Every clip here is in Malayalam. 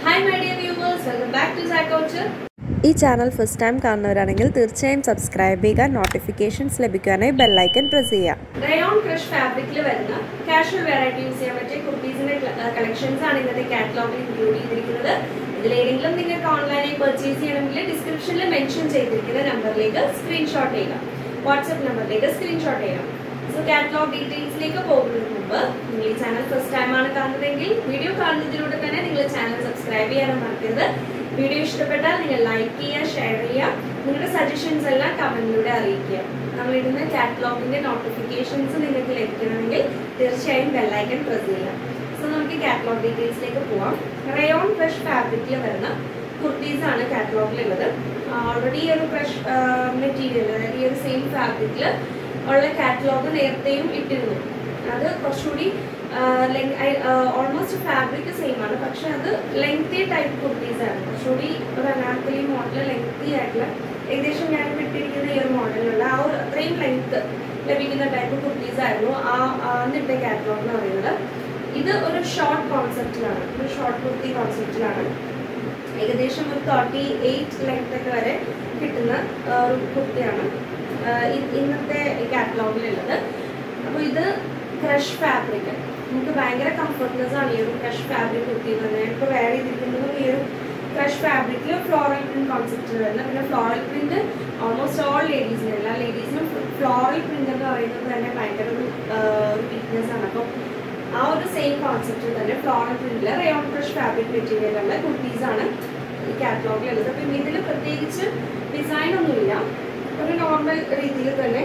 hi my dear viewers welcome back to സാക്കോച്ചർ ഈ ചാനൽ ഫസ്റ്റ് ടൈം കാണുന്നവരാണെങ്കിൽ തീർച്ചയായും സബ്സ്ക്രൈബ് ചെയ്യുക നോട്ടിഫിക്കേഷൻസ് ലഭിക്കാനായി ബെല്ലൈക്കൻ പ്രസ് ചെയ്യുക റയോൺ ക്രഷ് ഫാബ്രിക്കിൽ വരുന്ന കാഷ്വൽ വെറൈറ്റി യൂസ് ചെയ്യാൻ പറ്റിയ കുർത്തീസിന്റെ കളക്ഷൻസ് ആണ് ഇന്നത്തെ കാറ്റലോഗിൽ ഇൻക്ലൂഡ് ചെയ്തിരിക്കുന്നത് ഇതിലേതെങ്കിലും നിങ്ങൾക്ക് ഓൺലൈനായി പർച്ചേസ് ചെയ്യണമെങ്കിൽ ഡിസ്ക്രിപ്ഷനിൽ മെൻഷൻ ചെയ്തിരിക്കുന്ന നമ്പറിലേക്ക് സ്ക്രീൻഷോട്ട് ചെയ്യുക വാട്സ്ആപ്പ് നമ്പറിലേക്ക് സ്ക്രീൻഷോട്ട് ചെയ്യുക സോ കാറ്റലോഗ് ഡീറ്റെയിൽസിലേക്ക് പോകുന്നതിന് മുമ്പ് നിങ്ങൾ ഈ ചാനൽ ഫസ്റ്റ് ടൈം ആണ് കാണുന്നതെങ്കിൽ വീഡിയോ കാണുന്നതിലൂടെ തന്നെ നിങ്ങൾ ചാനൽ സബ്സ്ക്രൈബ് ചെയ്യാനും മറക്കരുത് വീഡിയോ ഇഷ്ടപ്പെട്ടാൽ നിങ്ങൾ ലൈക്ക് ചെയ്യുക ഷെയർ ചെയ്യുക നിങ്ങളുടെ സജഷൻസ് എല്ലാം കമന്റിലൂടെ അറിയിക്കുക നമ്മൾ ഇടുന്ന കാറ്റലോഗിന്റെ നോട്ടിഫിക്കേഷൻസ് നിങ്ങൾക്ക് ലഭിക്കണമെങ്കിൽ തീർച്ചയായും ബെല്ലൈക്കൺ പ്രസ് ചെയ്യുക സോ നമുക്ക് കാറ്റലോഗ് ഡീറ്റെയിൽസിലേക്ക് പോവാം റയോൺ ഫ്രഷ് ഫാബ്രിക്കിൽ വരുന്ന കുർത്തീസ് ആണ് കാറ്റലോഗിലുള്ളത് ഓൾറെഡി ഈ ഒരു ഫ്രഷ് മെറ്റീരിയൽ അതായത് ഈ ഒരു സെയിം ഫാബ്രിക്കിൽ ഉള്ള കാറ്റലോഗ് നേരത്തെയും ഇട്ടിരുന്നു അത് കുറച്ചുകൂടി ഓൾമോസ്റ്റ് ഫാബ്രിക് സെയിം ആണ് പക്ഷെ അത് ലെങ്തി ടൈപ്പ് കുർത്തീസ് ആണ് കുറച്ചുകൂടി ഒരു അനാർക്കലി മോഡൽ ലെങ്തി ആയിട്ടുള്ള ഏകദേശം ഞാൻ വിട്ടിരിക്കുന്ന ഈ ഒരു മോഡലിലുള്ള ആ ഒരു അത്രയും ലെങ്ത് ലഭിക്കുന്ന ടൈപ്പ് കുർത്തീസ് ആയിരുന്നു ആ അന്നിട്ട കാറ്റലോഗ് എന്ന് പറയുന്നത് ഇത് ഒരു ഷോർട്ട് കോൺസെപ്റ്റിലാണ് ഒരു ഷോർട്ട് കുർത്തി കോൺസെപ്റ്റിലാണ് ഏകദേശം ഒരു തേർട്ടി എയ്റ്റ് ലെങ്ത് ഒക്കെ വരെ കിട്ടുന്ന ആ, ഒരു കുർത്തിയാണ് ആ, ഇ- ഇന്നത്തെ കാറ്റലോഗിലുള്ളത് അപ്പോൾ ഇത് ക്രഷ് ഫാബ്രിക് നമുക്ക് ഭയങ്കര കംഫർട്ട്നെസ് ആണ് ഈ ഒരു ക്രഷ് ഫാബ്രിക് കുർത്തി തന്നെ ഇപ്പോൾ വെയർ ചെയ്തിരിക്കുന്നതും ഈ ഒരു ക്രഷ് ഫാബ്രിക്കിൽ ഫ്ലോറൽ പ്രിന്റ് കോൺസെപ്റ്റ് വരുന്നത് പിന്നെ ഫ്ലോറൽ പ്രിന്റ് ഓൾമോസ്റ്റ് ഓൾ ലേഡീസിന് എല്ലാ ലേഡീസിനും ഫ്ലോറൽ പ്രിന്റ് എന്ന് പറയുന്നത് തന്നെ ഭയങ്കര ഒരു വീക്ക്നെസ് ആണ് അപ്പോൾ ആ ഒരു സെയിം കോൺസെപ്റ്റിൽ തന്നെ ഫ്ലോറൽ പ്രിന്റിൽ റയോൺ ക്രഷ് ഫാബ്രിക് മെറ്റീരിയലുള്ള കുർത്തീസ് ആണ് ഈ കാറ്റലോഗിലുള്ളത് അപ്പം ഇതിൽ പ്രത്യേകിച്ച് ഡിസൈൻ ഒന്നുമില്ല ഒരു നോർമൽ രീതിയിൽ തന്നെ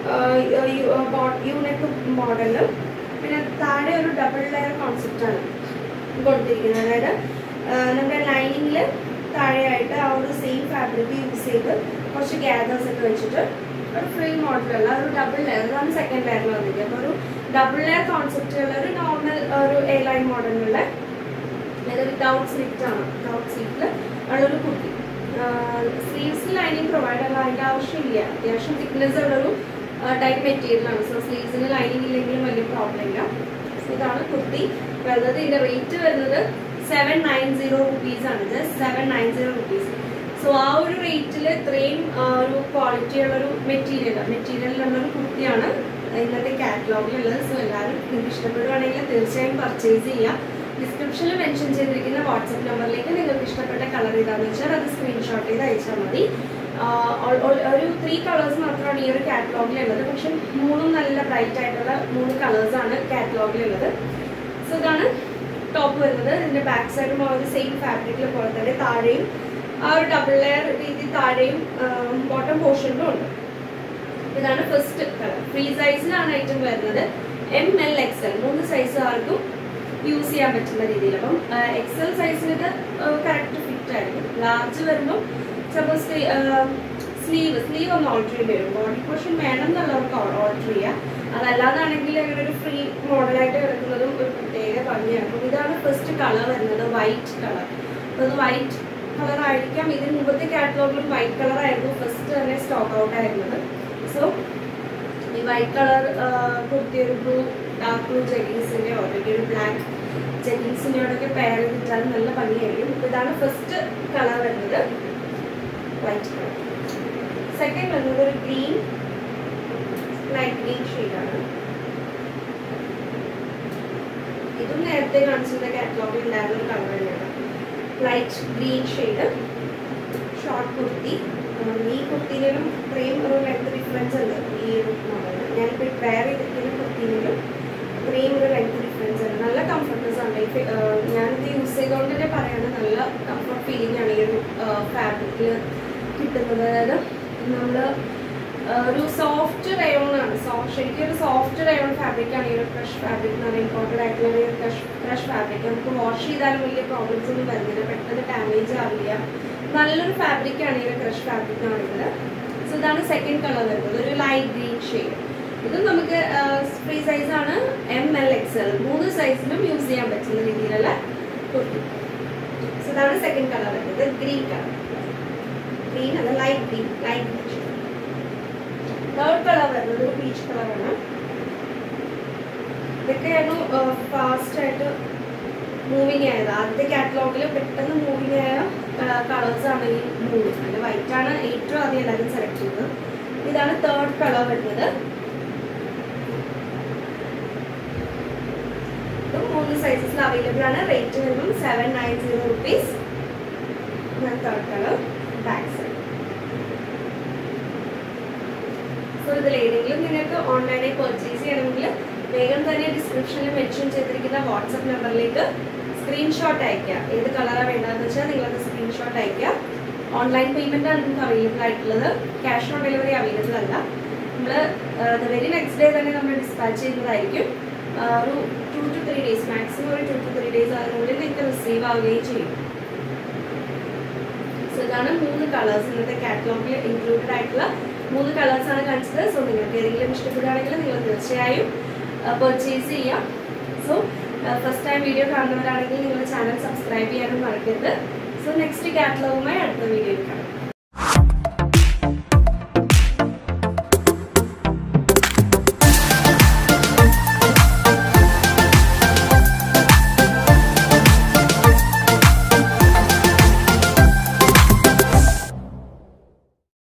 യൂണിക് മോഡല് പിന്നെ താഴെ ഒരു ഡബിൾ ലെയർ കോൺസെപ്റ്റ് ആണ് കൊടുത്തിരിക്കുന്നത് അതായത് ആ, നമ്മുടെ ലൈനിങ്ങിൽ താഴെയായിട്ട് ആ ഒരു സെയിം ഫാബ്രിക് യൂസ് ചെയ്ത് കുറച്ച് ഗ്യാദേഴ്സ് ഒക്കെ വെച്ചിട്ട് ഒരു ഫ്രിൽ മോഡലുള്ള ഒരു ഡബിൾ ലെയർ അതാണ് സെക്കൻഡ് ലെയറിൽ വന്നിരിക്കുന്നത് അപ്പോൾ ഒരു ഡബിൾ ലെയർ കോൺസെപ്റ്റുള്ള ഒരു നോർമൽ ഒരു എ ലൈൻ മോഡലുള്ള അതായത് വിത്തൗട്ട് സ്ലിറ്റ് ആണ് വിത്തൗട്ട് സ്ലിറ്റിൽ ഉള്ളൊരു കുർത്തി സ്ലീവ്സ് ലൈനിങ് പ്രൊവൈഡ് അല്ല അതിൻ്റെ ആവശ്യമില്ല അത്യാവശ്യം തിക്നെസ് ഉള്ളൊരു ടൈപ്പ് മെറ്റീരിയലാണ് സോ സ്ലീവ്സിന് ലൈനിങ് ഇല്ലെങ്കിലും വലിയ പ്രോബ്ലം ഇല്ല സോ ഇതാണ് കുർത്തി വരുന്നത് ഇതിൻ്റെ റേറ്റ് വരുന്നത് സെവൻ നയൻ സീറോ റുപ്പീസ് ആണ് just seven nine zero rupees so ആ ഒരു റേറ്റിൽ ഇത്രയും ആ, ഒരു ക്വാളിറ്റി ഉള്ളൊരു മെറ്റീരിയൽ മെറ്റീരിയലിലുള്ളൊരു കുർത്തിയാണ് ഇന്നത്തെ കാറ്റലോഗിലുള്ളത് സോ എല്ലാവരും നിങ്ങൾക്ക് ഇഷ്ടപ്പെടുവാണെങ്കിൽ തീർച്ചയായും പർച്ചേസ് ചെയ്യുക ഡിസ്ക്രിപ്ഷനിൽ മെൻഷൻ ചെയ്തിരിക്കുന്ന വാട്സപ്പ് നമ്പറിലേക്ക് നിങ്ങൾക്ക് ഇഷ്ടപ്പെട്ട കളർ ഏതാണെന്ന് വെച്ചാൽ അത് സ്ക്രീൻഷോട്ട് ചെയ്ത് അയച്ചാൽ മതി ആഹ് ഓൾ- ഓൾ- ഒരു ത്രീ കളേഴ്സ് മാത്രമാണ് ഈ ഒരു കാറ്റലോഗിലുള്ളത് പക്ഷെ മൂന്നും നല്ല ബ്രൈറ്റ് ആയിട്ടുള്ള മൂന്ന് കളേഴ്സാണ് കാറ്റലോഗിലുള്ളത് സോ ഇതാണ് ടോപ്പ് വരുന്നത് ഇതിന്റെ ബാക്ക് സൈഡും ആ ഒരു സെയിം ഫാബ്രിക്കിൽ പോലെ തന്നെ താഴെയും ആ ഒരു ഡബിൾ ലെയർ രീതി താഴെയും ബോട്ടം പോർഷനിലും ഉണ്ട് ഇതാണ് ഫസ്റ്റ് കളർ ഫ്രീ സൈസിലാണ് ഐറ്റം വരുന്നത് എം എൽ എക്സ് എൽ മൂന്ന് സൈസ് ആർക്കും യൂസ് ചെയ്യാൻ പറ്റുന്ന രീതിയിൽ അപ്പം എക്സ് എൽ സൈസിന് ഇത് കറക്റ്റ് ഫിറ്റ് ആയിരിക്കും ലാർജ് വരുമ്പോൾ സപ്പോസ് സ്ലീവ് സ്ലീവ് ഒന്ന് ഓൾട്ടർ ചെയ്യേണ്ടി വരും ബോഡി പോർഷൻ വേണം എന്നുള്ളവർക്ക് ഓൾട്ടർ ചെയ്യാം അതല്ലാതാണെങ്കിൽ അങ്ങനെ ഒരു ഫ്രീ മോഡലായിട്ട് കിടക്കുന്നതും ഒരു പ്രത്യേക ഭംഗിയാണ് അപ്പം ഇതാണ് ഫസ്റ്റ് കളർ വരുന്നത് വൈറ്റ് കളർ അപ്പോൾ ഇത് വൈറ്റ് കളർ ആയിരിക്കാം ഇതിന് മുമ്പത്തെ കാറ്റലോഗിലും വൈറ്റ് കളർ ആയിരുന്നു ഫസ്റ്റ് തന്നെ സ്റ്റോക്ക് ഔട്ട് ആയിരുന്നത് സോ ഈ വൈറ്റ് കളർ കുർത്തി ഒരു ബ്ലൂ ഡാർക്ക് ബ്ലൂ ജെഗിൻസിൻ്റെ അല്ലെങ്കിൽ ഒരു ബ്ലാക്ക് ജെഗിൻസിൻ്റെയോടൊക്കെ പെയർ ചെയ്തിട്ടാൽ നല്ല ഭംഗിയായിരിക്കും അപ്പോൾ ഇതാണ് ഫസ്റ്റ് കളർ വരുന്നത് വൈറ്റ് കളർ സെക്കൻഡ് വരുന്നത് ഒരു ഗ്രീൻ ലൈറ്റ് ഗ്രീൻ ഷെയ്ഡാണ് ഇതും നേരത്തെ കാണിച്ചിരുന്ന കാറ്റലോഗിൽ ഉണ്ടായിരുന്ന ഒരു കളർ തന്നെയാണ് light green shade short kurti ഉം, ഈ കുർത്തിയിലും ഇത്രയും ഒരു ലെങ്ത് ഡിഫറൻസ് ഉണ്ട് ഈ ഒരു മോഡലിന് ഞാനിപ്പോൾ വെയർ ചെയ്തിരിക്കുന്ന കുർത്തിയിലും ഇത്രയും ഒരു ലെങ്ത് ഡിഫറൻസ് ഉണ്ട് നല്ല കംഫർട്ട്നെസ് ആണ് ഈ ഞാനിത് യൂസ് ചെയ്തുകൊണ്ട് തന്നെ പറയാണ് നല്ല കംഫർട്ട് ഫീലിംഗ് ആണ് ഈ ഒരു ഫാബ്രിക്കിൽ കിട്ടുന്നത് അതായത് നമ്മൾ ഒരു സോഫ്റ്റ് റയോൺ ആണ് സോഫ്റ്റ് ശരിക്കും ഒരു സോഫ്റ്റ് റയോൺ ഫാബ്രിക് ആണ് ഈ ഒരു ക്രഷ് ഫാബ്രിക് എന്ന് പറയുന്നത് ഇമ്പോർട്ടൻ്റ് ആയിട്ടുള്ള ഒരു ക്രഷ് ക്രഷ് ഫാബ്രിക് നമുക്ക് വാഷ് ചെയ്താലും വലിയ പ്രോബ്ലംസ് ഒന്നും വരുന്നില്ല പെട്ടെന്ന് ഡാമേജ് ആവില്ല നല്ലൊരു ഫാബ്രിക് ആണ് ഈ ഒരു ക്രഷ് ഫാബ്രിക് എന്ന് പറയുന്നത് സോ ഇതാണ് സെക്കൻഡ് കളർ വരുന്നത് ഒരു ലൈറ്റ് ഗ്രീൻ ഷെയ്ഡ് ഇതും നമുക്ക് ഫ്രീ സൈസ് ആണ് എം എൽ എക്സ് എൽ മൂന്ന് സൈസിലും യൂസ് ചെയ്യാൻ പറ്റുന്ന രീതിയിലുള്ള കുർത്തി സോ ഇതാണ് സെക്കൻഡ് കളർ വരുന്നത് ഗ്രീൻ കളർ ഗ്രീൻ അല്ല light green light green shade third colour വരുന്നത് ഒരു പീച്ച് കളറാണ് ഇതൊക്കെയാണ് ഫാസ്റ്റ് ആയിട്ട് മൂവിങ് ആയത് ആദ്യത്തെ കാറ്റലോഗിൽ പെട്ടെന്ന് മൂവിങ് ആയ കളേഴ്സ് ആണ് ഈ മൂന്ന് അല്ല വൈറ്റ് ആണ് ഏറ്റവും ആദ്യം എല്ലാവരും സെലക്ട് ചെയ്തത് ഇതാണ് തേർഡ് കളർ വരുന്നത് ഇതും മൂന്ന് സൈസസിൽ അവൈലബിൾ ആണ് റേറ്റ് വരുമ്പം seven nine zero rupees third colour back side so ഇതിൽ ഏതെങ്കിലും നിങ്ങൾക്ക് ഓൺലൈനായി പർച്ചേസ് ചെയ്യണമെങ്കിൽ വേഗം തന്നെ ഡിസ്ക്രിപ്ഷനിൽ മെൻഷൻ ചെയ്തിരിക്കുന്ന വാട്സപ്പ് നമ്പറിലേക്ക് സ്ക്രീൻഷോട്ട് അയക്കുക ഏത് കളറാണ് വേണ്ടതെന്ന് വെച്ചാൽ നിങ്ങളത് സ്ക്രീൻഷോട്ട് അയക്കുക ഓൺലൈൻ പേയ്മെൻ്റ് ആണ് നിങ്ങൾക്ക് അവൈലബിൾ ആയിട്ടുള്ളത് ക്യാഷ് ഓൺ ഡെലിവറി അവൈലബിൾ അല്ല നമ്മൾ ദ വെരി നെക്സ്റ്റ് ഡേ തന്നെ നമ്മൾ ഡിസ്പാച്ച് ചെയ്യുന്നതായിരിക്കും ആ, ഒരു two two three days maximum ഒരു ടു ടു ത്രീ ഡേയ്സ് അതിനുള്ളിൽ നിങ്ങൾക്ക് റിസീവ് ആവുകയും ചെയ്യും സോ ഇതാണ് മൂന്ന് കളേഴ്സ് ഇന്നത്തെ കാറ്റലോഗിൽ ഇൻക്ലൂഡഡ് ആയിട്ടുള്ള മൂന്ന് കളേഴ്സ് ആണ് കാണിച്ചത് സോ നിങ്ങൾക്ക് ഏതെങ്കിലും ഇഷ്ടപ്പെടുകയാണെങ്കിൽ നിങ്ങൾ തീർച്ചയായും പർച്ചേസ് ചെയ്യാം സോ ഫസ്റ്റ് ടൈം വീഡിയോ കാണുന്നവരാണെങ്കിൽ നിങ്ങൾ ചാനൽ സബ്സ്ക്രൈബ് ചെയ്യാനും മറക്കരുത് സോ നെക്സ്റ്റ് കാറ്റലോഗുമായി അടുത്ത വീഡിയോയിൽ കാണാം